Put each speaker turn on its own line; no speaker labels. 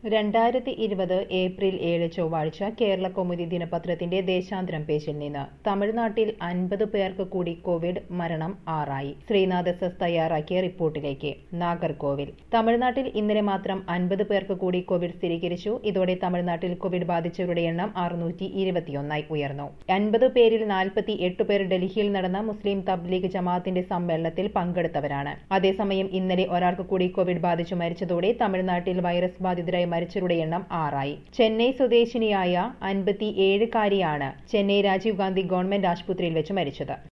രണ്ടായിരത്തി ഇരുപത് ഏപ്രിൽ ഏഴ് ചൊവ്വാഴ്ച കേരള കൗമുദി ദിനപത്രത്തിന്റെ ദേശാന്തരം പേജിൽ നിന്ന് തമിഴ്നാട്ടിൽ അൻപത് പേർക്ക് കൂടി കോവിഡ് മരണം ആറായി ശ്രീനാഥ് എസ് എസ് തയ്യാറാക്കിയ റിപ്പോർട്ടിലേക്ക് നാഗർകോവിൽ തമിഴ്നാട്ടിൽ ഇന്നലെ മാത്രം അൻപത് പേർക്ക് കൂടി കോവിഡ് സ്ഥിരീകരിച്ചു ഇതോടെ തമിഴ്നാട്ടിൽ കോവിഡ് ബാധിച്ചവരുടെ എണ്ണം അറുന്നൂറ്റി ഇരുപത്തിയൊന്നായി ഉയർന്നു അൻപത് പേരിൽ നാൽപ്പത്തി എട്ട് പേർ ഡൽഹിയിൽ നടന്ന മുസ്ലിം തബ്ലീഗ് ജമാഅത്തിന്റെ സമ്മേളനത്തിൽ പങ്കെടുത്തവരാണ് അതേസമയം ഇന്നലെ ഒരാൾക്ക് കൂടി കോവിഡ് ബാധിച്ചു മരിച്ചതോടെ തമിഴ്നാട്ടിൽ വൈറസ് ബാധിതരായി മരിച്ചവരുടെ എണ്ണം ആറായി ചെന്നൈ സ്വദേശിനിയായ അൻപത്തിയേഴുകാരിയാണ് ചെന്നൈ രാജീവ് ഗാന്ധി ഗവൺമെന്റ് ആശുപത്രിയിൽ വെച്ച് മരിച്ചത്